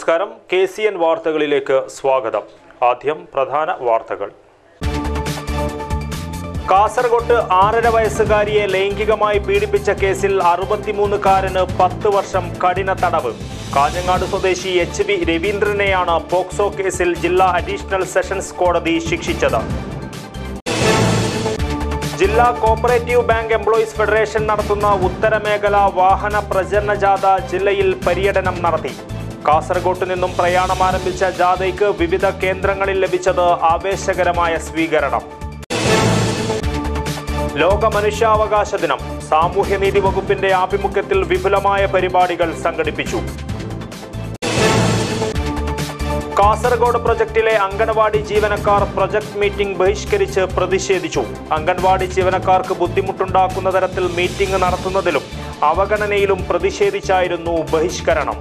നമസ്കാരം K C N വാർത്തകളിലേക്ക് സ്വാഗതം ആദ്യം പ്രധാന വാർത്തകൾ കാസർഗോട്ട് ആറര വയസ്സുകാരിയെ ലൈംഗികമായി പീഡിപ്പിച്ച കേസിൽ അറുപത്തിമൂന്നുകാരന് പത്ത് വർഷം കഠിന തടവ് കാഞ്ഞങ്ങാട് സ്വദേശി എച്ച് ബി രവീന്ദ്രനെയാണ് പോക്സോ കേസിൽ ജില്ലാ അഡീഷണൽ സെഷൻസ് കോടതി ശിക്ഷിച്ചത് ജില്ലാ കോപ്പറേറ്റീവ് ബാങ്ക് എംപ്ലോയീസ് ഫെഡറേഷൻ നടത്തുന്ന ഉത്തരമേഖല വാഹന പ്രചരണ ജാഥ ജില്ലയിൽ പര്യടനം നടത്തി കാസർഗോട്ട് നിന്നും പ്രയാണം ആരംഭിച്ച ജാഥയ്ക്ക് വിവിധ കേന്ദ്രങ്ങളിൽ ലഭിച്ചത് ആവേശകരമായ സ്വീകരണം ലോക മനുഷ്യാവകാശ ദിനം സാമൂഹ്യനീതി വകുപ്പിന്റെ ആഭിമുഖ്യത്തിൽ വിപുലമായ പരിപാടികൾ സംഘടിപ്പിച്ചു കാസർഗോഡ് പ്രൊജക്ടിലെ അംഗൻവാടി ജീവനക്കാർ പ്രൊജക്ട് മീറ്റിംഗ് ബഹിഷ്കരിച്ച് പ്രതിഷേധിച്ചു അംഗൻവാടി ജീവനക്കാർക്ക് ബുദ്ധിമുട്ടുണ്ടാക്കുന്ന തരത്തിൽ മീറ്റിംഗ് നടത്തുന്നതിലും അവഗണനയിലും പ്രതിഷേധിച്ചായിരുന്നു ബഹിഷ്കരണം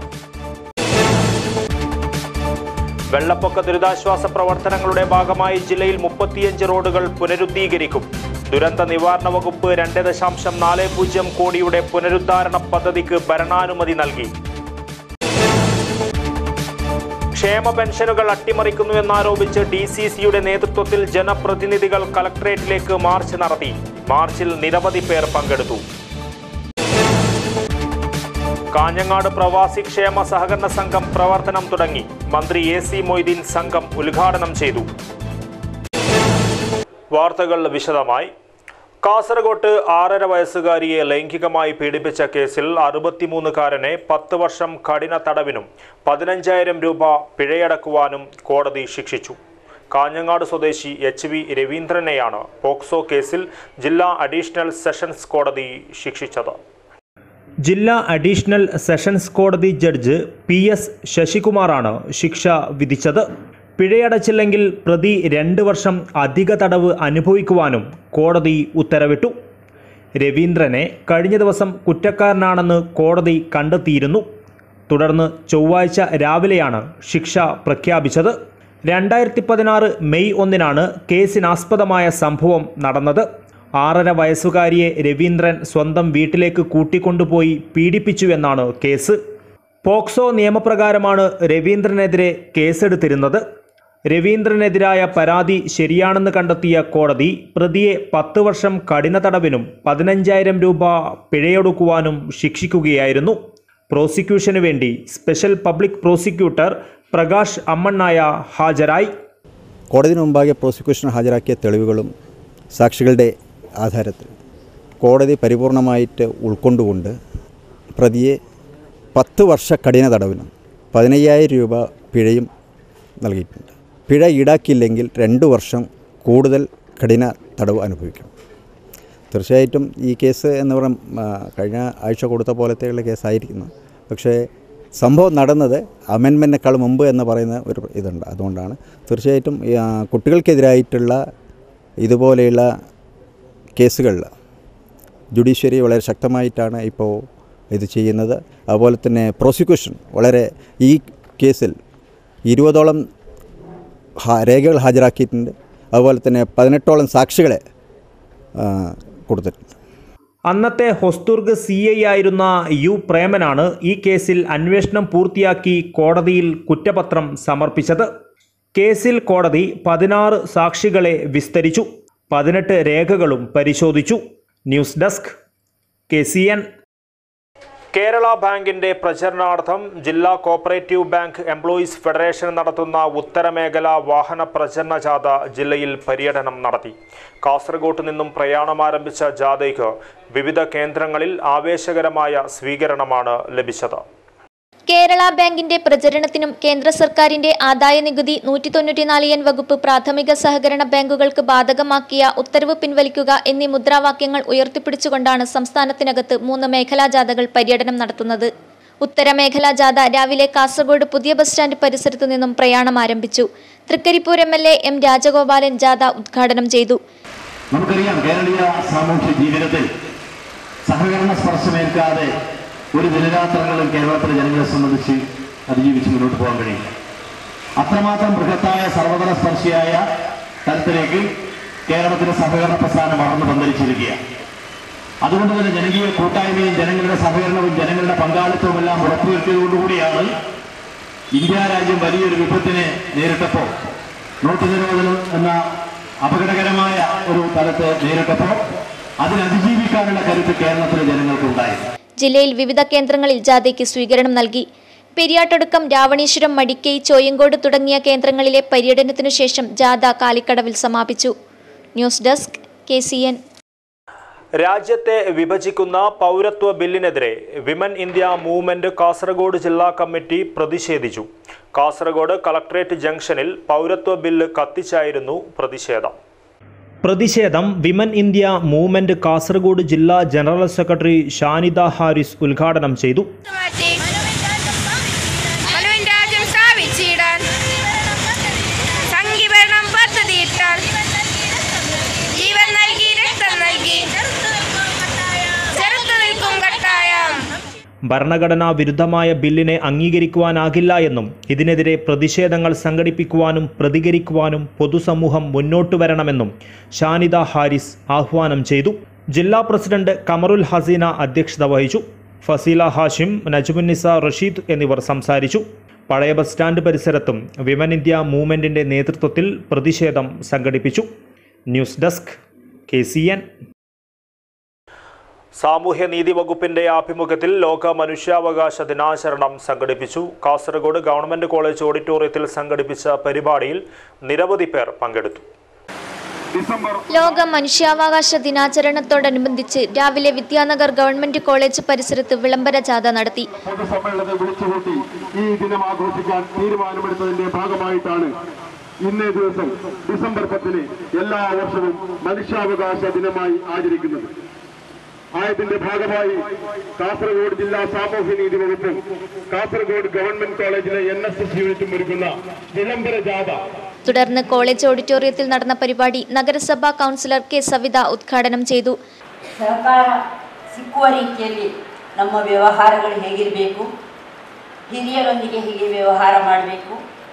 വെള്ളപ്പൊക്ക ദുരിതാശ്വാസ പ്രവർത്തനങ്ങളുടെ ഭാഗമായി ജില്ലയിൽ മുപ്പത്തിയഞ്ച് റോഡുകൾ പുനരുദ്ധീകരിക്കും ദുരന്ത നിവാരണ വകുപ്പ് രണ്ട് ദശാംശം നാല് പൂജ്യം കോടിയുടെ പുനരുദ്ധാരണ പദ്ധതിക്ക് ഭരണാനുമതി നൽകി ക്ഷേമ പെൻഷനുകൾ അട്ടിമറിക്കുന്നുവെന്നാരോപിച്ച് ഡി സി സിയുടെ നേതൃത്വത്തിൽ ജനപ്രതിനിധികൾ കളക്ടറേറ്റിലേക്ക് മാർച്ച് നടത്തി മാർച്ചിൽ നിരവധി പേർ പങ്കെടുത്തു കാഞ്ഞങ്ങാട് പ്രവാസി ക്ഷേമ സഹകരണ സംഘം പ്രവർത്തനം തുടങ്ങി മന്ത്രി എ സി മൊയ്തീൻ സംഘം ഉദ്ഘാടനം ചെയ്തു വാർത്തകൾ വിശദമായി കാസർഗോട്ട് ആറര വയസ്സുകാരിയെ ലൈംഗികമായി പീഡിപ്പിച്ച കേസിൽ അറുപത്തിമൂന്നുകാരനെ പത്ത് വർഷം കഠിന തടവിനും പതിനഞ്ചായിരം രൂപ പിഴയടക്കുവാനും കോടതി ശിക്ഷിച്ചു കാഞ്ഞങ്ങാട് സ്വദേശി എച്ച് വി രവീന്ദ്രനെയാണ് പോക്സോ കേസിൽ ജില്ലാ അഡീഷണൽ സെഷൻസ് കോടതി ശിക്ഷിച്ചത് ജില്ലാ അഡീഷണൽ സെഷൻസ് കോടതി ജഡ്ജ് പി എസ് ശശികുമാറാണ് ശിക്ഷ വിധിച്ചത് പിഴയടച്ചില്ലെങ്കിൽ പ്രതി രണ്ട് വർഷം അധിക തടവ് അനുഭവിക്കുവാനും കോടതി ഉത്തരവിട്ടു രവീന്ദ്രനെ കഴിഞ്ഞ ദിവസം കുറ്റക്കാരനാണെന്ന് കോടതി കണ്ടെത്തിയിരുന്നു തുടർന്ന് ചൊവ്വാഴ്ച രാവിലെയാണ് ശിക്ഷ പ്രഖ്യാപിച്ചത് രണ്ടായിരത്തി പതിനാറ് മെയ് ഒന്നിനാണ് കേസിനാസ്പദമായ സംഭവം നടന്നത് ആറര വയസ്സുകാരിയെ രവീന്ദ്രൻ സ്വന്തം വീട്ടിലേക്ക് കൂട്ടിക്കൊണ്ടുപോയി പീഡിപ്പിച്ചുവെന്നാണ് കേസ് പോക്സോ നിയമപ്രകാരമാണ് രവീന്ദ്രനെതിരെ കേസെടുത്തിരുന്നത് രവീന്ദ്രനെതിരായ പരാതി ശരിയാണെന്ന് കണ്ടെത്തിയ കോടതി പ്രതിയെ പത്ത് വർഷം കഠിന തടവിനും പതിനഞ്ചായിരം രൂപ പിഴയൊടുക്കുവാനും ശിക്ഷിക്കുകയായിരുന്നു പ്രോസിക്യൂഷനു വേണ്ടി സ്പെഷ്യൽ പബ്ലിക് പ്രോസിക്യൂട്ടർ പ്രകാശ് അമ്മണ്ണായ ഹാജരായി കോടതിന് മുമ്പാകെ പ്രോസിക്യൂഷൻ ഹാജരാക്കിയ തെളിവുകളും സാക്ഷികളുടെ ആധാരത്തിൽ കോടതി പരിപൂർണമായിട്ട് ഉൾക്കൊണ്ടുകൊണ്ട് പ്രതിയെ പത്ത് വർഷ കഠിന തടവിനും പതിനയ്യായിരം രൂപ പിഴയും നൽകിയിട്ടുണ്ട് പിഴ ഈടാക്കിയില്ലെങ്കിൽ രണ്ട് വർഷം കൂടുതൽ കഠിന തടവ് അനുഭവിക്കണം തീർച്ചയായിട്ടും ഈ കേസ് എന്ന് പറയും കഴിഞ്ഞ ആഴ്ച കൊടുത്ത പോലത്തെയുള്ള കേസായിരിക്കുന്നു പക്ഷേ സംഭവം നടന്നത് അമെൻമെൻറ്റിനേക്കാൾ മുമ്പ് എന്ന് പറയുന്ന ഒരു ഇതുണ്ട് അതുകൊണ്ടാണ് തീർച്ചയായിട്ടും ഈ, ആ, കുട്ടികൾക്കെതിരായിട്ടുള്ള ഇതുപോലെയുള്ള കേസുകളിൽ ജുഡീഷ്യറി വളരെ ശക്തമായിട്ടാണ് ഇപ്പോൾ ഇത് ചെയ്യുന്നത് അതുപോലെ തന്നെ പ്രോസിക്യൂഷൻ വളരെ ഈ കേസിൽ ഇരുപതോളം ഹാ- രേഖകൾ ഹാജരാക്കിയിട്ടുണ്ട് അതുപോലെ തന്നെ പതിനെട്ടോളം സാക്ഷികളെ ആ, കൊടുത്തിട്ടുണ്ട് അന്നത്തെ ഹൊസ്തുർഗ് സി ഐ ആയിരുന്ന യു പ്രേമനാണ് ഈ കേസിൽ അന്വേഷണം പൂർത്തിയാക്കി കോടതിയിൽ കുറ്റപത്രം സമർപ്പിച്ചത് കേസിൽ കോടതി പതിനാറ് സാക്ഷികളെ വിസ്തരിച്ചു പതിനെട്ട് രേഖകളും പരിശോധിച്ചു news desk K C N Kerala ബാങ്കിന്റെ പ്രചരണാർത്ഥം ജില്ലാ കോപ്പറേറ്റീവ് ബാങ്ക് എംപ്ലോയീസ് ഫെഡറേഷൻ നടത്തുന്ന ഉത്തരമേഖല വാഹന പ്രചരണ ജാഥ ജില്ലയിൽ പര്യടനം നടത്തി കാസർഗോട്ട് നിന്നും പ്രയാണം ആരംഭിച്ച ജാഥയ്ക്ക് വിവിധ കേന്ദ്രങ്ങളിൽ ആവേശകരമായ സ്വീകരണമാണ് ലഭിച്ചത് കേരള ബാങ്കിന്റെ പ്രചരണത്തിനും കേന്ദ്ര സർക്കാരിന്റെ ആദായ നികുതി നൂറ്റി തൊണ്ണൂറ്റിനാല് എൻ വകുപ്പ് പ്രാഥമിക സഹകരണ ബാങ്കുകൾക്ക് ബാധകമാക്കിയ ഉത്തരവ് പിൻവലിക്കുക എന്നീ മുദ്രാവാക്യങ്ങൾ ഉയർത്തിപ്പിടിച്ചുകൊണ്ടാണ് സംസ്ഥാനത്തിനകത്ത് മൂന്ന് മേഖലാ ജാഥകൾ പര്യടനം നടത്തുന്നത് ഉത്തരമേഖലാ ജാഥ രാവിലെ കാസർഗോഡ് പുതിയ ബസ് സ്റ്റാൻഡ് പരിസരത്തു നിന്നും പ്രയാണം ആരംഭിച്ചു Trikaripur M L A M Rajagopalan ജാഥ ഉദ്ഘാടനം ചെയ്തു നമുക്കറിയാം കേരളീയ സാമൂഹ്യ ജീവിതത്തിൽ സഹകരണ സ്പർശമേൽക്കാതെ ഒരു ദിനരാത്രങ്ങളും കേരളത്തിലെ ജനങ്ങളെ സംബന്ധിച്ച് അതിജീവിച്ച് മുന്നോട്ട് പോകാൻ കഴിയില്ല അത്രമാത്രം ബൃഹത്തായ സർവതല സ്പർശിയായ തലത്തിലേക്ക് കേരളത്തിലെ സഹകരണ പ്രസ്ഥാനം വളർന്നു പന്തലിച്ചിരിക്കുകയാണ് അതുകൊണ്ട് തന്നെ ജനകീയ കൂട്ടായ്മയും ജനങ്ങളുടെ സഹകരണവും ജനങ്ങളുടെ പങ്കാളിത്തവും എല്ലാം ഉറപ്പുവരുത്തിയതുകൊണ്ടുകൂടിയാണ് ഇന്ത്യ രാജ്യം വലിയൊരു വിപത്തിനെ നേരിട്ടപ്പോൾ നോട്ട് നിരോധനം എന്ന അപകടകരമായ ഒരു തലത്തെ നേരിട്ടപ്പോൾ അതിനെ അതിജീവിക്കാനുള്ള കരുത്ത് കേരളത്തിലെ ജനങ്ങൾക്കുണ്ടായി ജില്ലയിൽ വിവിധ കേന്ദ്രങ്ങളിൽ ജാഥയ്ക്ക് സ്വീകരണം നൽകി പെരിയാട്ടൊടുക്കം രാവണീശ്വരം മടിക്കൈ ചോയങ്കോട് തുടങ്ങിയ കേന്ദ്രങ്ങളിലെ പര്യടനത്തിനു ശേഷം ജാഥ കാലിക്കടവിൽ സമാപിച്ചു news desk K C N രാജ്യത്തെ വിഭജിക്കുന്ന പൗരത്വ ബില്ലിനെതിരെ വിമൻ ഇന്ത്യ മൂവ്മെന്റ് കാസർഗോഡ് ജില്ലാ കമ്മിറ്റി പ്രതിഷേധിച്ചു കാസർഗോഡ് കളക്ട്രേറ്റ് ജംഗ്ഷനിൽ പൗരത്വ ബില്ല് കത്തിച്ചായിരുന്നു പ്രതിഷേധം പ്രതിഷേധം വിമൻ ഇന്ത്യ മൂവ്മെന്റ് കാസർഗോഡ് ജില്ലാ ജനറൽ സെക്രട്ടറി ഷാനിദ ഹാരിസ് ഉദ്ഘാടനം ചെയ്തു മനുവിൻ രാജ്യം സ്ഥാപിച്ചിടാൻ സംഘീകരണം പദ്ധതിയിട്ടാൽ ജീവൻ നൽകി രക്തം നൽകി ചെറുത്തു നിൽക്കും കട്ടായം ഭരണഘടനാ വിരുദ്ധമായ ബില്ലിനെ അംഗീകരിക്കുവാനാകില്ല എന്നും ഇതിനെതിരെ പ്രതിഷേധങ്ങൾ സംഘടിപ്പിക്കുവാനും പ്രതികരിക്കുവാനും പൊതുസമൂഹം മുന്നോട്ടു വരണമെന്നും ഷാനിദ ഹാരിസ് ആഹ്വാനം ചെയ്തു ജില്ലാ പ്രസിഡന്റ് കമറുൽ ഹസീന അധ്യക്ഷത വഹിച്ചു ഫസീല ഹാഷിം നജ്മുന്നിസ റഷീദ് എന്നിവർ സംസാരിച്ചു പഴയ ബസ് സ്റ്റാൻഡ് പരിസരത്തും വിമൻ ഇന്ത്യ മൂവ്മെന്റിന്റെ നേതൃത്വത്തിൽ പ്രതിഷേധം സംഘടിപ്പിച്ചു news desk K C N സാമൂഹ്യനീതി വകുപ്പിന്റെ ആഭിമുഖ്യത്തിൽ ലോക മനുഷ്യാവകാശ ദിനാചരണം സംഘടിപ്പിച്ചു കാസർഗോഡ് ഗവൺമെന്റ് കോളേജ് ഓഡിറ്റോറിയത്തിൽ സംഘടിപ്പിച്ച പരിപാടിയിൽ നിരവധി പേർ പങ്കെടുത്തു ലോക മനുഷ്യാവകാശ ദിനാചരണത്തോടനുബന്ധിച്ച് രാവിലെ വിദ്യാനഗർ ഗവൺമെന്റ് കോളേജ് പരിസരത്ത് വിളംബര ജാഥ നടത്തി പൊതുസമ്മേളനത്തെ വിളിച്ചുകൂട്ടി ഈ ദിനം ആഘോഷിക്കാൻ തീരുമാനമെടുത്തതിന്റെ ഭാഗമായിട്ടാണ് ഇന്നേ ദിവസം ഡിസംബർ പത്തിന് എല്ലാ വർഷവും മനുഷ്യാവകാശ ദിനമായി ആചരിക്കുന്നത് ആയതിന്റെ ഭാഗമായി കാസർഗോഡ് ജില്ലാ സാമൂഹ്യനീതി വകുപ്പും കാസർഗോഡ് ഗവൺമെന്റ് കോളേജിലെ ಎನ್ ಎಸ್ ಎಸ್ യൂണിറ്റും ഒരുക്കുന്ന വിളംബര ജാഥ തുടർന്ന് കോളേജ് ഓഡിറ്റോറിയത്തിൽ നടന്ന പരിപാടി നഗരസഭാ കൗൺസിലർ കെ സവിത ഉദ്ഘാടനം ചെയ്തു ಸಹಕಾರ ಸಿಕ್ಕುವ ರೀತಿಯಲ್ಲಿ ನಮ್ಮ ವ್ಯವಹಾರಗಳು ಹೇಗಿರಬೇಕು ಹಿರಿಯರೊಂದಿಗೆ ಹೇಗೆ ವ್ಯವಹಾರ ಮಾಡಬೇಕು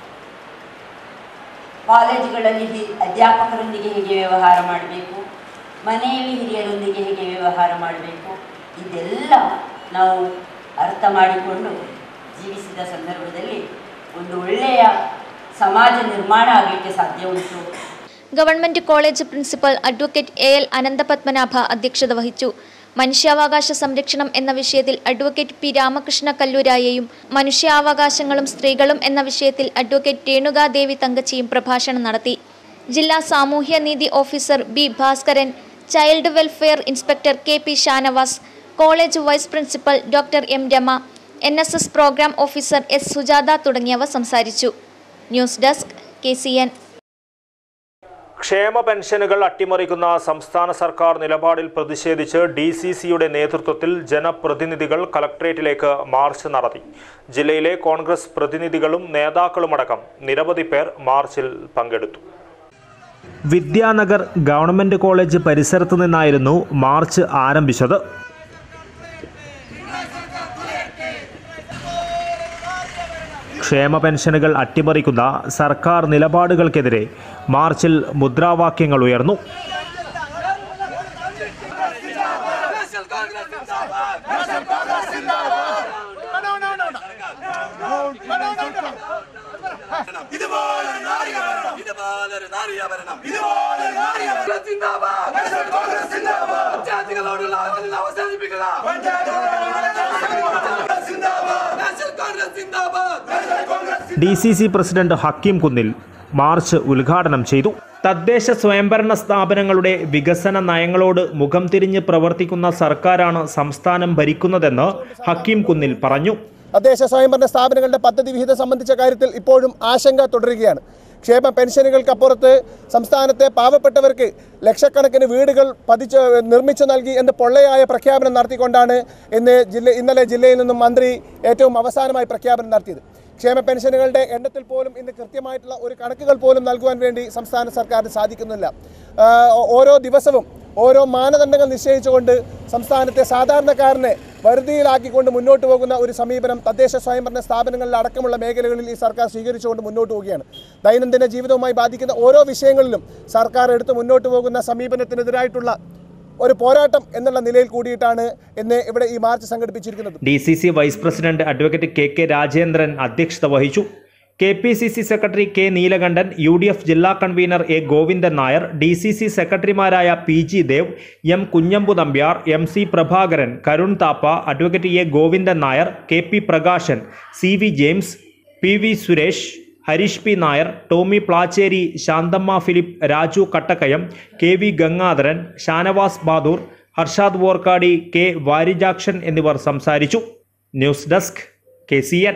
ಕಾಲೇಜುಗಳಲ್ಲಿ ಹಿ ಅಧ್ಯಾಪಕರೊಂದಿಗೆ ಹೇಗೆ ವ್ಯವಹಾರ ಮಾಡಬೇಕು ಮನೆಯಲ್ಲಿ ಹಿರಿಯರೊಂದಿಗೆ ಹೇಗೆ ವ್ಯವಹಾರ ಮಾಡಬೇಕು ಇದೆಲ್ಲ ನಾವು ಅರ್ಥ ಮಾಡಿಕೊಂಡು ಜೀವಿಸಿದ ಸಂದರ್ಭದಲ್ಲಿ ಒಂದು ಒಳ್ಳೆಯ ಸಮಾಜ ನಿರ್ಮಾಣ ಆಗಲಿಕ್ಕೆ ಸಾಧ್ಯ ಉಂಟು government college principal advocate A L Ananthapadmanabha അധ്യക്ഷത വഹിച്ചു മനുഷ്യാവകാശ സംരക്ഷണം എന്ന വിഷയത്തിൽ അഡ്വക്കേറ്റ് പി രാമകൃഷ്ണ കല്ലൂരായെയും മനുഷ്യാവകാശങ്ങളും സ്ത്രീകളും എന്ന വിഷയത്തിൽ അഡ്വക്കേറ്റ് രേണുകാദേവി തങ്കച്ചിയും പ്രഭാഷണം നടത്തി ജില്ലാ സാമൂഹ്യനീതി officer B Bhaskaran child welfare inspector K P Shanavas college vice principal doctor M Rama N S S program officer S Sujatha തുടങ്ങിയവർ സംസാരിച്ചു news desk K C N ക്ഷേമ പെൻഷനുകൾ അട്ടിമറിക്കുന്ന സംസ്ഥാന സർക്കാർ നിലപാടിൽ പ്രതിഷേധിച്ച് ഡി സി സിയുടെ നേതൃത്വത്തിൽ ജനപ്രതിനിധികൾ കളക്ട്രേറ്റിലേക്ക് മാർച്ച് നടത്തി ജില്ലയിലെ കോൺഗ്രസ് പ്രതിനിധികളും നേതാക്കളുമടക്കം നിരവധി പേർ മാർച്ചിൽ പങ്കെടുത്തു വിദ്യാനഗർ ഗവൺമെന്റ് കോളേജ് പരിസരത്ത് നിന്നായിരുന്നു മാർച്ച് ആരംഭിച്ചത് ക്ഷേമ പെൻഷനുകൾ അട്ടിമറിക്കുന്ന സർക്കാർ നിലപാടുകൾക്കെതിരെ മാർച്ചിൽ മുദ്രാവാക്യങ്ങൾ ഉയർന്നു പഞ്ചായത്തുകളോടുള്ള അവഹേളനം അവസാനിപ്പിക്കുക നാഷണൽ കോൺഗ്രസ് സിന്ദാബാദ് D C C president Hakeem Kunnil march ഉദ്ഘാടനം ചെയ്തു തദ്ദേശ സ്വയംഭരണ സ്ഥാപനങ്ങളുടെ വികസന നയങ്ങളോട് മുഖം തിരിഞ്ഞ് പ്രവർത്തിക്കുന്ന സർക്കാരാണ് സംസ്ഥാനം ഭരിക്കുന്നതെന്ന് ഹക്കീം കുന്നിൽ പറഞ്ഞു തദ്ദേശ സ്വയംഭരണ സ്ഥാപനങ്ങളുടെ പദ്ധതി വിഹിതം സംബന്ധിച്ച കാര്യത്തിൽ ഇപ്പോഴും ആശങ്ക തുടരുകയാണ് ക്ഷേമ പെൻഷനുകൾക്കപ്പുറത്ത് സംസ്ഥാനത്തെ പാവപ്പെട്ടവർക്ക് ലക്ഷക്കണക്കിന് വീടുകൾ പതിച്ച് നിർമ്മിച്ചു നൽകി എന്ന് പൊള്ളയായ പ്രഖ്യാപനം നടത്തിക്കൊണ്ടാണ് ഇന്ന് ജില്ല ഇന്നലെ ജില്ലയിൽ നിന്നും മന്ത്രി ഏറ്റവും അവസാനമായി പ്രഖ്യാപനം നടത്തിയത് ക്ഷേമ പെൻഷനുകളുടെ എണ്ണത്തിൽ പോലും ഇന്ന് കൃത്യമായിട്ടുള്ള ഒരു കണക്കുകൾ പോലും നൽകുവാൻ വേണ്ടി സംസ്ഥാന സർക്കാരിന് സാധിക്കുന്നില്ല ആ, ഓരോ ദിവസവും ഓരോ മാനദണ്ഡങ്ങൾ നിശ്ചയിച്ചുകൊണ്ട് സംസ്ഥാനത്തെ സാധാരണക്കാരനെ വരുതിയിലാക്കിക്കൊണ്ട് മുന്നോട്ട് പോകുന്ന ഒരു സമീപനം തദ്ദേശ സ്വയംഭരണ സ്ഥാപനങ്ങളിൽ അടക്കമുള്ള മേഖലകളിൽ ഈ സർക്കാർ സ്വീകരിച്ചുകൊണ്ട് മുന്നോട്ട് പോവുകയാണ് ദൈനംദിന ജീവിതവുമായി ബാധിക്കുന്ന ഓരോ വിഷയങ്ങളിലും സർക്കാർ എടുത്ത് മുന്നോട്ട് പോകുന്ന സമീപനത്തിനെതിരായിട്ടുള്ള ഒരു പോരാട്ടം എന്നുള്ള നിലയിൽ കൂടിയിട്ടാണ് ഇന്ന് ഇവിടെ ഈ മാർച്ച് സംഘടിപ്പിച്ചിരിക്കുന്നത് D C C vice president advocate K K Rajendran അധ്യക്ഷത വഹിച്ചു K P C C secretary K Neelakandan U D F ജില്ലാ convener A Govindan Nair D C C സെക്രട്ടറിമാരായ P G Dev M Kunhambu Nambiar M C Prabhakaran Karun Thappa advocate A Govindan Nair K P Prakashan C V James P V Suresh Harish P Nair Tommy Plachery Shanthamma Philip Raju Kattakkayam K V Gangadharan Shanavas Badoor Harshad Vorkady K Varijakshan എന്നിവർ സംസാരിച്ചു news desk K C N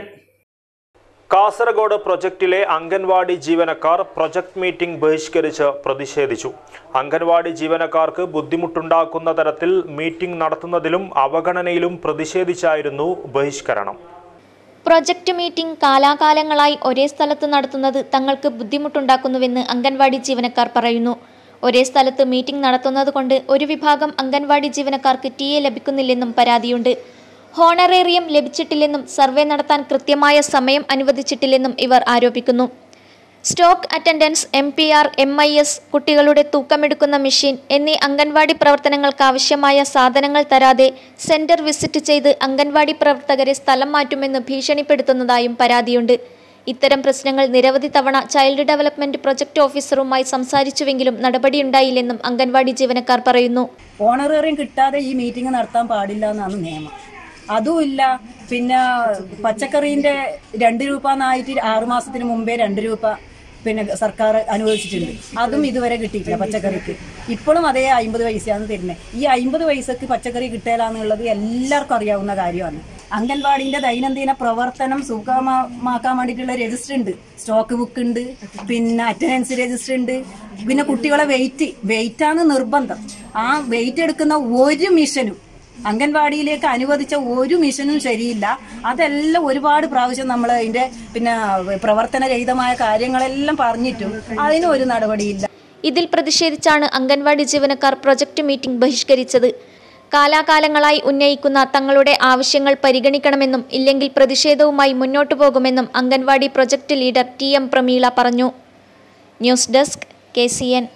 Kasaragod പ്രൊജക്റ്റിലെ അംഗൻവാടി ജീവനക്കാർ project meeting ബഹിഷ്കരിച്ച് പ്രതിഷേധിച്ചു അംഗൻവാടി ജീവനക്കാർക്ക് ബുദ്ധിമുട്ടുണ്ടാക്കുന്ന തരത്തിൽ മീറ്റിംഗ് നടത്തുന്നതിലും അവഗണനയിലും പ്രതിഷേധിച്ചായിരുന്നു ബഹിഷ്കരണം പ്രൊജക്ട് മീറ്റിംഗ് കാലാകാലങ്ങളായി ഒരേ സ്ഥലത്ത് നടത്തുന്നത് തങ്ങൾക്ക് ബുദ്ധിമുട്ടുണ്ടാക്കുന്നുവെന്ന് അംഗൻവാടി ജീവനക്കാർ പറയുന്നു ഒരേ സ്ഥലത്ത് മീറ്റിംഗ് നടത്തുന്നത് കൊണ്ട് ഒരു വിഭാഗം അംഗൻവാടി ജീവനക്കാർക്ക് ടി എ ലഭിക്കുന്നില്ലെന്നും പരാതിയുണ്ട് ഹോണറേറിയം ലഭിച്ചിട്ടില്ലെന്നും സർവേ നടത്താൻ കൃത്യമായ സമയം അനുവദിച്ചിട്ടില്ലെന്നും ഇവർ ആരോപിക്കുന്നു stock attendance M P R M I S കുട്ടികളുടെ തൂക്കമെടുക്കുന്ന മെഷീൻ എന്നീ അംഗൻവാടി പ്രവർത്തനങ്ങൾക്ക് ആവശ്യമായ സാധനങ്ങൾ തരാതെ സെന്റർ വിസിറ്റ് ചെയ്ത് അംഗൻവാടി പ്രവർത്തകരെ സ്ഥലം മാറ്റുമെന്ന് ഭീഷണിപ്പെടുത്തുന്നതായും പരാതിയുണ്ട് ഇത്തരം പ്രശ്നങ്ങൾ നിരവധി തവണ ചൈൽഡ് ഡെവലപ്മെന്റ് പ്രൊജക്ട് ഓഫീസറുമായി സംസാരിച്ചുവെങ്കിലും നടപടിയുണ്ടായില്ലെന്നും അംഗൻവാടി ജീവനക്കാർ പറയുന്നു ഓണറേറിയം കിട്ടാതെ ഈ മീറ്റിംഗ് നടത്താൻ പാടില്ല എന്നാണ് നിയമം അതുമില്ല പിന്നെ പച്ചക്കറീൻ്റെ രണ്ട് രൂപ എന്നായിട്ട് ആറ് മാസത്തിന് മുമ്പേ രണ്ട് രൂപ പിന്നെ സർക്കാർ അനുവദിച്ചിട്ടുണ്ട് അതും ഇതുവരെ കിട്ടിയിട്ടില്ല പച്ചക്കറിക്ക് ഇപ്പോഴും അതേ അമ്പത് പൈസയാണ് തരുന്നത് ഈ അമ്പത് പൈസക്ക് പച്ചക്കറി കിട്ടലാന്നുള്ളത് എല്ലാവർക്കും അറിയാവുന്ന കാര്യമാണ് അംഗൻവാടിന്റെ ദൈനംദിന പ്രവർത്തനം സുഗമമാക്കാൻ വേണ്ടിയിട്ടുള്ള രജിസ്റ്റർ ഉണ്ട് സ്റ്റോക്ക് ബുക്ക് ഉണ്ട് പിന്നെ അറ്റൻഡൻസ് രജിസ്റ്റർ ഉണ്ട് പിന്നെ കുട്ടികളെ വെയിറ്റ് വെയിറ്റാണ് നിർബന്ധം ആ വെയിറ്റ് എടുക്കുന്ന ഒരു മിഷനും അംഗൻവാടിയിലേക്ക് അനുവദിച്ച ഒരു മിഷനും ശരിയില്ല അതെല്ലാം ഒരുപാട് പ്രാവശ്യം നമ്മൾ അതിന്റെ പിന്നെ പ്രവർത്തനരഹിതമായ കാര്യങ്ങളെല്ലാം പറഞ്ഞിട്ടും അതിനും ഒരു നടപടിയില്ല ഇതിൽ പ്രതിഷേധിച്ചാണ് അംഗൻവാടി ജീവനക്കാർ പ്രൊജക്ട് മീറ്റിംഗ് ബഹിഷ്കരിച്ചത് കാലാകാലങ്ങളായി ഉന്നയിക്കുന്ന തങ്ങളുടെ ആവശ്യങ്ങൾ പരിഗണിക്കണമെന്നും ഇല്ലെങ്കിൽ പ്രതിഷേധവുമായി മുന്നോട്ടു പോകുമെന്നും anganwadi project leader T M Prameela പറഞ്ഞു news desk K C N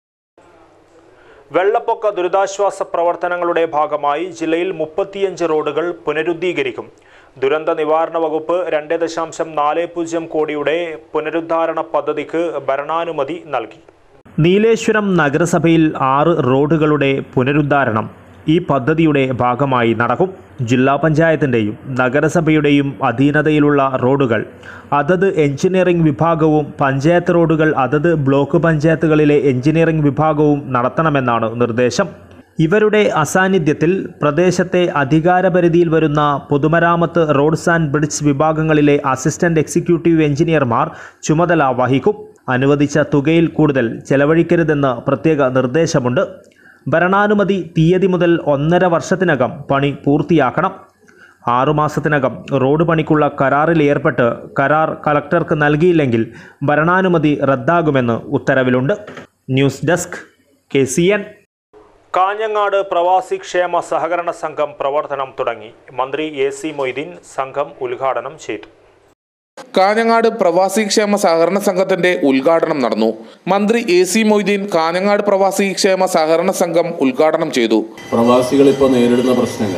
വെള്ളപ്പൊക്ക ദുരിതാശ്വാസ പ്രവർത്തനങ്ങളുടെ ഭാഗമായി ജില്ലയിൽ മുപ്പത്തിയഞ്ച് റോഡുകൾ പുനരുദ്ധീകരിക്കും ദുരന്ത നിവാരണ വകുപ്പ് രണ്ട് ദശാംശം നാല് പൂജ്യം കോടിയുടെ പുനരുദ്ധാരണ പദ്ധതിക്ക് ഭരണാനുമതി നൽകി നീലേശ്വരം നഗരസഭയിൽ ആറ് റോഡുകളുടെ പുനരുദ്ധാരണം ഈ പദ്ധതിയുടെ ഭാഗമായി നടക്കും ജില്ലാ പഞ്ചായത്തിൻ്റെയും നഗരസഭയുടെയും അധീനതയിലുള്ള റോഡുകൾ അതത് എഞ്ചിനീയറിംഗ് വിഭാഗവും പഞ്ചായത്ത് റോഡുകൾ അതത് ബ്ലോക്ക് പഞ്ചായത്തുകളിലെ എഞ്ചിനീയറിംഗ് വിഭാഗവും നടത്തണമെന്നാണ് നിർദ്ദേശം ഇവരുടെ അസാന്നിധ്യത്തിൽ പ്രദേശത്തെ അധികാരപരിധിയിൽ വരുന്ന പൊതുമരാമത്ത് റോഡ്സ് ആൻഡ് ബ്രിഡ്ജ് വിഭാഗങ്ങളിലെ അസിസ്റ്റന്റ് എക്സിക്യൂട്ടീവ് എഞ്ചിനീയർമാർ ചുമതല വഹിക്കും അനുവദിച്ച തുകയിൽ കൂടുതൽ ചെലവഴിക്കരുതെന്ന് പ്രത്യേക നിർദ്ദേശമുണ്ട് ഭരണാനുമതി തീയതി മുതൽ ഒന്നര വർഷത്തിനകം പണി പൂർത്തിയാക്കണം ആറുമാസത്തിനകം റോഡ് പണിക്കുള്ള കരാറിൽ ഏർപ്പെട്ട് കരാർ കളക്ടർക്ക് നൽകിയില്ലെങ്കിൽ ഭരണാനുമതി റദ്ദാകുമെന്ന് ഉത്തരവിലുണ്ട് news desk K C N Kanhangad പ്രവാസി ക്ഷേമ സഹകരണ സംഘം പ്രവർത്തനം തുടങ്ങി മന്ത്രി എ സി മൊയ്തീൻ സംഘം ഉദ്ഘാടനം ചെയ്തു കാഞ്ഞങ്ങാട് പ്രവാസി ക്ഷേമ സഹകരണ സംഘത്തിന്റെ ഉദ്ഘാടനം നടന്നു മന്ത്രി എ സി മൊയ്തീൻ കാഞ്ഞങ്ങാട് പ്രവാസി ക്ഷേമ സഹകരണ സംഘം ഉദ്ഘാടനം ചെയ്തു പ്രവാസികൾ ഇപ്പോൾ നേരിടുന്ന പ്രശ്നങ്ങൾ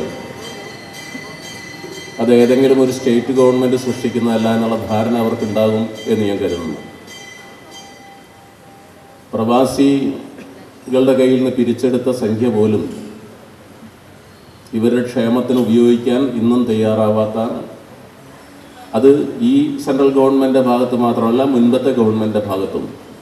അത് ഏതെങ്കിലും ഒരു സ്റ്റേറ്റ് ഗവൺമെൻറ് സൃഷ്ടിക്കുന്നതല്ല എന്നുള്ള ധാരണ അവർക്കുണ്ടാകും എന്ന് ഞാൻ കരുതുന്നു പ്രവാസികളുടെ കയ്യിൽ നിന്ന് പിരിച്ചെടുത്ത സംഖ്യ പോലും ഇവരുടെ ക്ഷേമത്തിന് ഉപയോഗിക്കാൻ ഇന്നും തയ്യാറാവാത്ത അത് ഈ സെൻട്രൽ ഗവൺമെൻറ് ഭാഗത്ത് മാത്രമല്ല മുൻപത്തെ ഗവൺമെൻറ് ഭാഗത്തും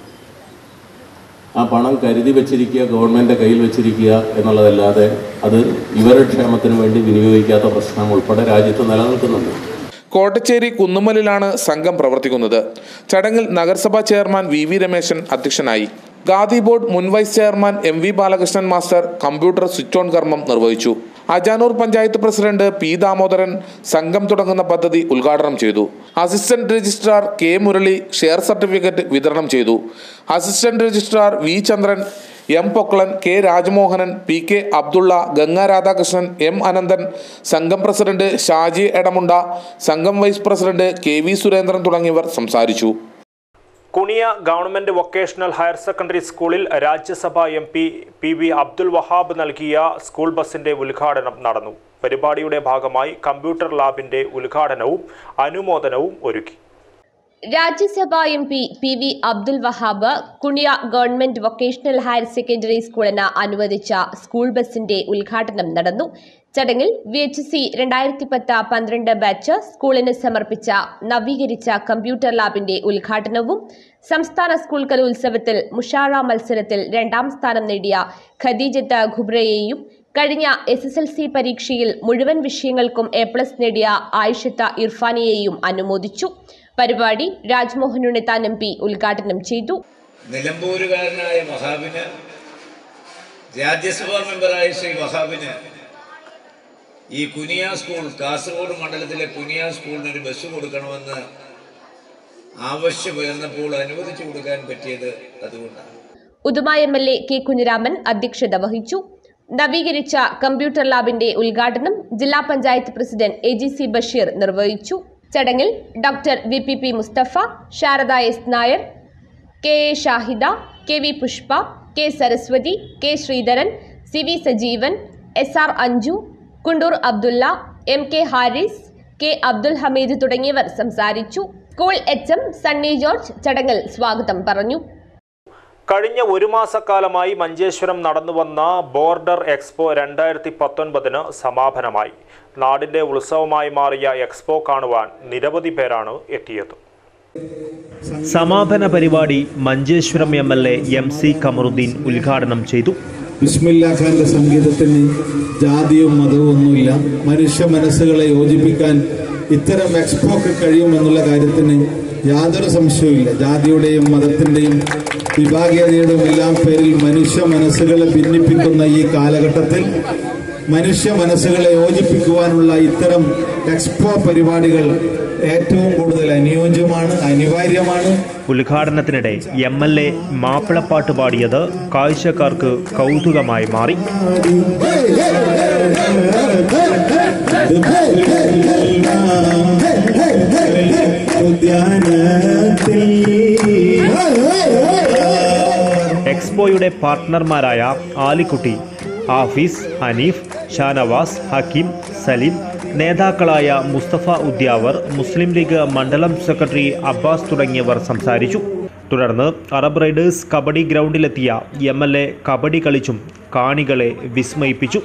ആ പണം കരുതി വെച്ചിരിക്കുക ഗവൺമെൻറ് കയ്യിൽ വെച്ചിരിക്കുക എന്നുള്ളതല്ലാതെ അത് ഇവരുടെ ക്ഷേമത്തിന് വേണ്ടി വിനിയോഗിക്കാത്ത പ്രശ്നം ഉൾപ്പെടെ രാജ്യത്ത് നിലനിൽക്കുന്നുണ്ട് കോട്ടച്ചേരി കുന്നുമ്മലിലാണ് സംഘം പ്രവർത്തിക്കുന്നത് ചടങ്ങിൽ നഗരസഭാ ചെയർമാൻ വി വി രമേശൻ അധ്യക്ഷനായി ഗാന്ധി ബോർഡ് മുൻ vice chairman M V Balakrishnan master computer switch on കർമ്മം നിർവഹിച്ചു അജാനൂർ പഞ്ചായത്ത് പ്രസിഡന്റ് പി ദാമോദരൻ സംഘം തുടങ്ങുന്ന പദ്ധതി ഉദ്ഘാടനം ചെയ്തു assistant registrar K Murali share certificate വിതരണം ചെയ്തു assistant registrar V Chandran M Pokkalan K Rajamohanan P K Abdulla Ganga Radhakrishnan M Ananthan സംഘം പ്രസിഡന്റ് ഷാജി എടമുണ്ട സംഘം vice president K V Surendran തുടങ്ങിയവർ സംസാരിച്ചു Kuniya government vocational higher secondary സ്കൂളിൽ രാജ്യസഭാ M P P V Abdul Wahab നൽകിയ സ്കൂൾ ബസിന്റെ ഉദ്ഘാടനം നടന്നു പരിപാടിയുടെ ഭാഗമായി കമ്പ്യൂട്ടർ ലാബിന്റെ ഉദ്ഘാടനവും അനുമോദനവും ഒരുക്കി Rajya Sabha M P P V Abdul Wahab Kuniya government vocational higher secondary സ്കൂളിന് അനുവദിച്ച സ്കൂൾ ബസിന്റെ ഉദ്ഘാടനം നടന്നു ചടങ്ങിൽ വി എച്ച് സി രണ്ടായിരത്തി പത്ത് പന്ത്രണ്ട് ബാച്ച് സ്കൂളിന് സമർപ്പിച്ച നവീകരിച്ച കമ്പ്യൂട്ടർ ലാബിന്റെ ഉദ്ഘാടനവും സംസ്ഥാന സ്കൂൾ കലോത്സവത്തിൽ മുഷാറ മത്സരത്തിൽ രണ്ടാം സ്ഥാനം നേടിയ ഖദീജത്ത് ഖുബ്രയെയും കഴിഞ്ഞ എസ് എസ് എൽ സി പരീക്ഷയിൽ മുഴുവൻ വിഷയങ്ങൾക്കും എ പ്ലസ് നേടിയ ആയിഷത്ത ഇർഫാനിയെയും അനുമോദിച്ചു പരിപാടി രാജ്മോഹൻ ഉണ്ണിത്താൻ എം പി ഉദ്ഘാടനം ചെയ്തു നിലമ്പൂരുകാരനായ വഹാബിന് രാജ്യസഭാ മെമ്പറായ ശ്രീ വഹാബിന് ഈ കുനിയ സ്കൂൾ കാസർഗോഡ് മണ്ഡലത്തിലെ കുനിയ സ്കൂളിന് ഒരു ബസ് കൊടുക്കണമെന്ന് ആവശ്യമുയർന്നപ്പോൾ അനുവദിച്ചു കൊടുക്കാൻ പറ്റിയത് അതുകൊണ്ടാണ് Uduma M L A K Kunhiraman അധ്യക്ഷത വഹിച്ചു നവീകരിച്ച കമ്പ്യൂട്ടർ ലാബിന്റെ ഉദ്ഘാടനം ജില്ലാ panchayat president A G C Basheer നിർവഹിച്ചു ചടങ്ങിൽ doctor V P P Musthafa Sharada S Nair K A Shahida K V Pushpa K Saraswathi K Sreedharan C V Sajeevan S R Anju Kundoor Abdulla M K Haris K Abdul Hameed തുടങ്ങിയവർ സംസാരിച്ചു school H M Sunny George ചടങ്ങിൽ സ്വാഗതം പറഞ്ഞു കഴിഞ്ഞ ഒരു മാസക്കാലമായി മഞ്ചേശ്വരം നടന്നുവന്ന ബോർഡർ എക്സ്പോ രണ്ടായിരത്തി പത്തൊൻപതിന് സമാപനമായി നാടിന്റെ ഉത്സവമായി മാറിയ എക്സ്പോ കാണുവാൻ നിരവധി പേരാണ് എത്തിയത് സമാപന പരിപാടി Manjeshwaram M L A M C Kamaruddin ഉദ്ഘാടനം ചെയ്തു ബിസ്മില്ലാ ഖാന്റെ സംഗീതത്തിന് ജാതിയും മതവും ഒന്നുമില്ല മനുഷ്യ മനസ്സുകളെ യോജിപ്പിക്കാൻ ഇത്തരം എക്സ്പോക്ക് കഴിയുമെന്നുള്ള കാര്യത്തിന് യാതൊരു സംശയവുമില്ല ജാതിയുടെയും മതത്തിന്റെയും വിഭാഗീയതയുടെയും എല്ലാം പേരിൽ മനുഷ്യ മനസ്സുകളെ ഭിന്നിപ്പിക്കുന്ന ഈ കാലഘട്ടത്തിൽ മനുഷ്യ മനസ്സുകളെ യോജിപ്പിക്കുവാനുള്ള ഇത്തരം എക്സ്പോ പരിപാടികൾ ഏറ്റവും കൂടുതൽ അനുയോജ്യമാണ് അനിവാര്യമാണ് ഉദ്ഘാടനത്തിനിടെ എം എൽ എ മാപ്പിളപ്പാട്ട് പാടിയത് കാഴ്ചക്കാർക്ക് കൗതുകമായി മാറി എക്സ്പോയുടെ പാർട്ട്ണർമാരായ ആലിക്കുട്ടി ആഫീസ് ഹനീഫ് ഷാനവാസ് ഹക്കീം സലീം നേതാക്കളായ മുസ്തഫ ഉദ്യാവർ മുസ്ലിം ലീഗ് മണ്ഡലം സെക്രട്ടറി അബ്ബാസ് തുടങ്ങിയവർ സംസാരിച്ചു തുടർന്ന് അറബ് റൈഡേഴ്സ് കബഡി ഗ്രൗണ്ടിലെത്തിയ എം എൽ എ കബഡി കളിച്ചും കാണികളെ വിസ്മയിപ്പിച്ചു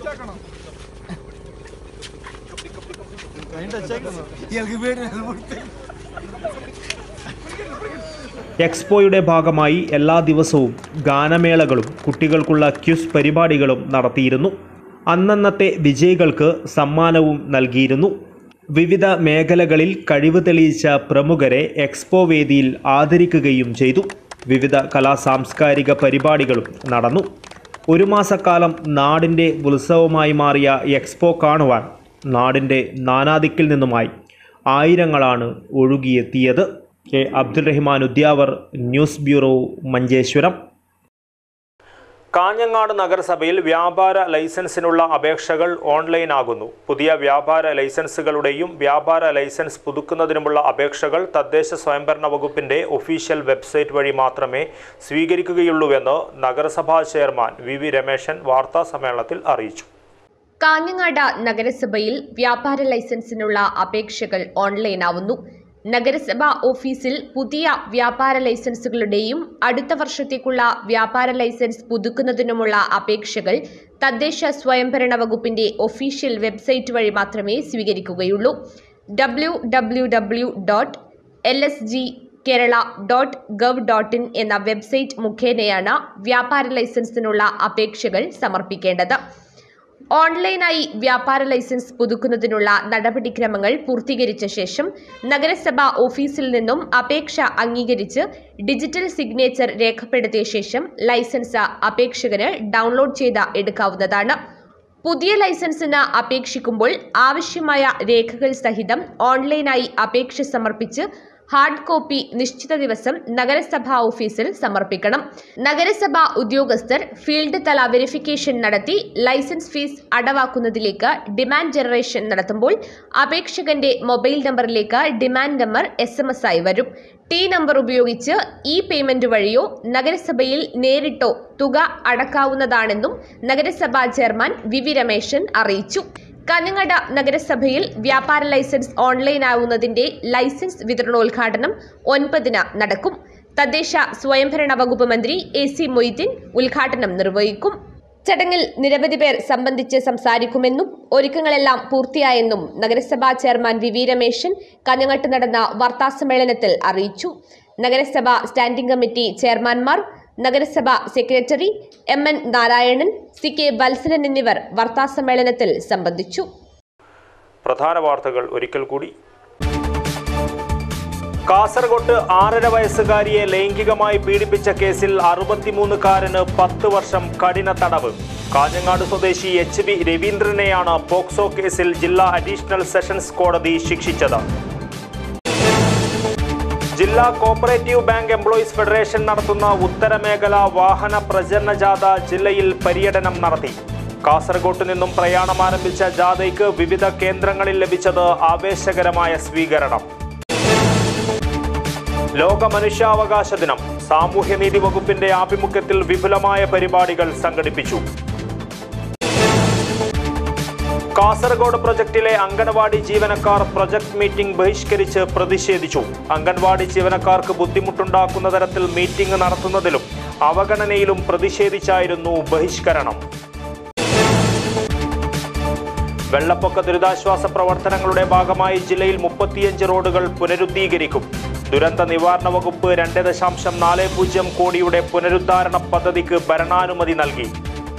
എക്സ്പോയുടെ ഭാഗമായി എല്ലാ ദിവസവും ഗാനമേളകളും കുട്ടികൾക്കുള്ള ക്യുസ് പരിപാടികളും നടത്തിയിരുന്നു അന്നന്നത്തെ വിജയികൾക്ക് സമ്മാനവും നൽകിയിരുന്നു വിവിധ മേഖലകളിൽ കഴിവ് തെളിയിച്ച പ്രമുഖരെ എക്സ്പോ വേദിയിൽ ആദരിക്കുകയും ചെയ്തു വിവിധ കലാ സാംസ്കാരിക പരിപാടികളും നടന്നു ഒരു മാസക്കാലം നാടിൻ്റെ ഉത്സവമായി മാറിയ എക്സ്പോ കാണുവാൻ നാടിൻ്റെ നാനാദിക്കിൽ നിന്നുമായി ആയിരങ്ങളാണ് ഒഴുകിയെത്തിയത് K Abdurahiman Udyavar news bureau Manjeshwaram Kanhangad നഗരസഭയിൽ വ്യാപാര ലൈസൻസിനുള്ള അപേക്ഷകൾ ഓൺലൈൻ ആകുന്നു പുതിയ വ്യാപാര ലൈസൻസുകളുടെയും വ്യാപാര ലൈസൻസ് പുതുക്കുന്നതിനുമുള്ള അപേക്ഷകൾ തദ്ദേശ സ്വയംഭരണ വകുപ്പിന്റെ ഒഫീഷ്യൽ വെബ്സൈറ്റ് വഴി മാത്രമേ സ്വീകരിക്കുകയുള്ളൂവെന്ന് നഗരസഭാ ചെയർമാൻ വി വി രമേശൻ വാർത്താ സമ്മേളനത്തിൽ അറിയിച്ചു കാഞ്ഞങ്ങാട് നഗരസഭയിൽ വ്യാപാര ലൈസൻസിനുള്ള അപേക്ഷകൾ ഓൺലൈൻ ആവുന്നു നഗരസഭാ ഓഫീസിൽ പുതിയ വ്യാപാര ലൈസൻസുകളുടെയും അടുത്ത വർഷത്തേക്കുള്ള വ്യാപാര ലൈസൻസ് പുതുക്കുന്നതിനുമുള്ള അപേക്ഷകൾ തദ്ദേശ സ്വയംഭരണ വകുപ്പിന്റെ ഒഫീഷ്യൽ വെബ്സൈറ്റ് വഴി മാത്രമേ സ്വീകരിക്കുകയുള്ളൂ W W W dot L S G Kerala dot gov dot in എന്ന വെബ്സൈറ്റ് മുഖേനയാണ് വ്യാപാര ലൈസൻസിനുള്ള അപേക്ഷകൾ സമർപ്പിക്കേണ്ടത് ഓൺലൈനായി വ്യാപാര ലൈസൻസ് പുതുക്കുന്നതിനുള്ള നടപടിക്രമങ്ങൾ പൂർത്തീകരിച്ച ശേഷം നഗരസഭാ ഓഫീസിൽ നിന്നും അപേക്ഷ അംഗീകരിച്ച് ഡിജിറ്റൽ സിഗ്നേച്ചർ രേഖപ്പെടുത്തിയ ശേഷം ലൈസൻസ് അപേക്ഷകന് ഡൗൺലോഡ് ചെയ്ത് എടുക്കാവുന്നതാണ് പുതിയ ലൈസൻസിന് അപേക്ഷിക്കുമ്പോൾ ആവശ്യമായ രേഖകൾ സഹിതം ഓൺലൈനായി അപേക്ഷ സമർപ്പിച്ച് ഹാർഡ് കോപ്പി നിശ്ചിത ദിവസം നഗരസഭാ ഓഫീസിൽ സമർപ്പിക്കണം നഗരസഭാ ഉദ്യോഗസ്ഥർ ഫീൽഡ് തല വെരിഫിക്കേഷൻ നടത്തി ലൈസൻസ് ഫീസ് അടവാക്കുന്നതിലേക്ക് ഡിമാൻഡ് ജനറേഷൻ നടത്തുമ്പോൾ അപേക്ഷകന്റെ മൊബൈൽ നമ്പറിലേക്ക് demand number S M S ആയി വരും ടി നമ്പർ ഉപയോഗിച്ച് ഇ പേയ്മെന്റ് വഴിയോ നഗരസഭയിൽ നേരിട്ടോ തുക അടക്കാവുന്നതാണെന്നും നഗരസഭാ ചെയർമാൻ വി വി രമേശൻ അറിയിച്ചു കാഞ്ഞങ്ങാട് നഗരസഭയിൽ വ്യാപാര ലൈസൻസ് ഓൺലൈൻ ആവുന്നതിന്റെ ലൈസൻസ് വിതരണോദ്ഘാടനം ഒൻപതിന് നടക്കും തദ്ദേശ സ്വയംഭരണ വകുപ്പ് മന്ത്രി എ സി മൊയ്തീൻ ഉദ്ഘാടനം നിർവഹിക്കും ചടങ്ങിൽ നിരവധി പേർ സംബന്ധിച്ച് സംസാരിക്കുമെന്നും ഒരുക്കങ്ങളെല്ലാം പൂർത്തിയായെന്നും നഗരസഭാ ചെയർമാൻ വി വി രമേശൻ കാഞ്ഞങ്ങാട്ട് നടന്ന വാർത്താസമ്മേളനത്തിൽ അറിയിച്ചു നഗരസഭ സ്റ്റാൻഡിംഗ് കമ്മിറ്റി ചെയർമാൻമാർ നഗരസഭ secretary M N Narayanan C K Valsalan എന്നിവർ വാർത്താസമ്മേളനത്തിൽ സംബന്ധിച്ചു പ്രധാന വാർത്തകൾ ഒരിക്കൽ കൂടി കാസർഗോട്ട് ആറര വയസ്സുകാരിയെ ലൈംഗികമായി പീഡിപ്പിച്ച കേസിൽ അറുപത്തിമൂന്നുകാരന് പത്ത് വർഷം കഠിന തടവ് കാഞ്ഞങ്ങാട് സ്വദേശി എച്ച് ബി രവീന്ദ്രനെയാണ് പോക്സോ കേസിൽ ജില്ലാ അഡീഷണൽ സെഷൻസ് കോടതി ശിക്ഷിച്ചത് ജില്ലാ കോപ്പറേറ്റീവ് ബാങ്ക് എംപ്ലോയീസ് ഫെഡറേഷൻ നടത്തുന്ന ഉത്തരമേഖല വാഹന പ്രചരണ ജാഥ ജില്ലയിൽ പര്യടനം നടത്തി കാസർഗോട്ട് നിന്നും പ്രയാണം ആരംഭിച്ച ജാഥയ്ക്ക് വിവിധ കേന്ദ്രങ്ങളിൽ ലഭിച്ചത് ആവേശകരമായ സ്വീകരണം ലോക മനുഷ്യാവകാശ ദിനം സാമൂഹ്യനീതി വകുപ്പിന്റെ ആഭിമുഖ്യത്തിൽ വിപുലമായ പരിപാടികൾ സംഘടിപ്പിച്ചു കാസർഗോഡ് പ്രൊജക്ടിലെ അംഗൻവാടി ജീവനക്കാർ പ്രൊജക്ട് മീറ്റിംഗ് ബഹിഷ്കരിച്ച് പ്രതിഷേധിച്ചു അംഗൻവാടി ജീവനക്കാർക്ക് ബുദ്ധിമുട്ടുണ്ടാക്കുന്ന തരത്തിൽ മീറ്റിംഗ് നടത്തുന്നതിലും അവഗണനയിലും പ്രതിഷേധിച്ചായിരുന്നു ബഹിഷ്കരണം വെള്ളപ്പൊക്ക ദുരിതാശ്വാസ പ്രവർത്തനങ്ങളുടെ ഭാഗമായി ജില്ലയിൽ മുപ്പത്തിയഞ്ച് റോഡുകൾ പുനരുദ്ധീകരിക്കും ദുരന്ത നിവാരണ വകുപ്പ് രണ്ട് ദശാംശം നാല് പൂജ്യം കോടിയുടെ പുനരുദ്ധാരണ പദ്ധതിക്ക് ഭരണാനുമതി നൽകി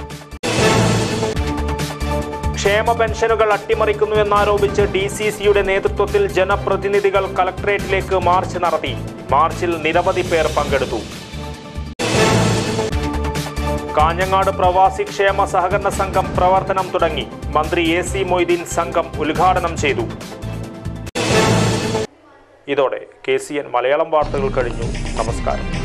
ക്ഷേമ പെൻഷനുകൾ അട്ടിമറിക്കുന്നുവെന്നാരോപിച്ച് ഡി സി സിയുടെ നേതൃത്വത്തിൽ ജനപ്രതിനിധികൾ കളക്ടറേറ്റിലേക്ക് മാർച്ച് നടത്തി മാർച്ചിൽ നിരവധി പേർ പങ്കെടുത്തു കാഞ്ഞങ്ങാട് പ്രവാസി ക്ഷേമ സഹകരണ സംഘം പ്രവർത്തനം തുടങ്ങി മന്ത്രി എ സി മൊയ്തീൻ സംഘം ഉദ്ഘാടനം ചെയ്തു ഇതോടെ കെ സി എൻ മലയാളം വാർത്തകൾ കഴിഞ്ഞു നമസ്കാരം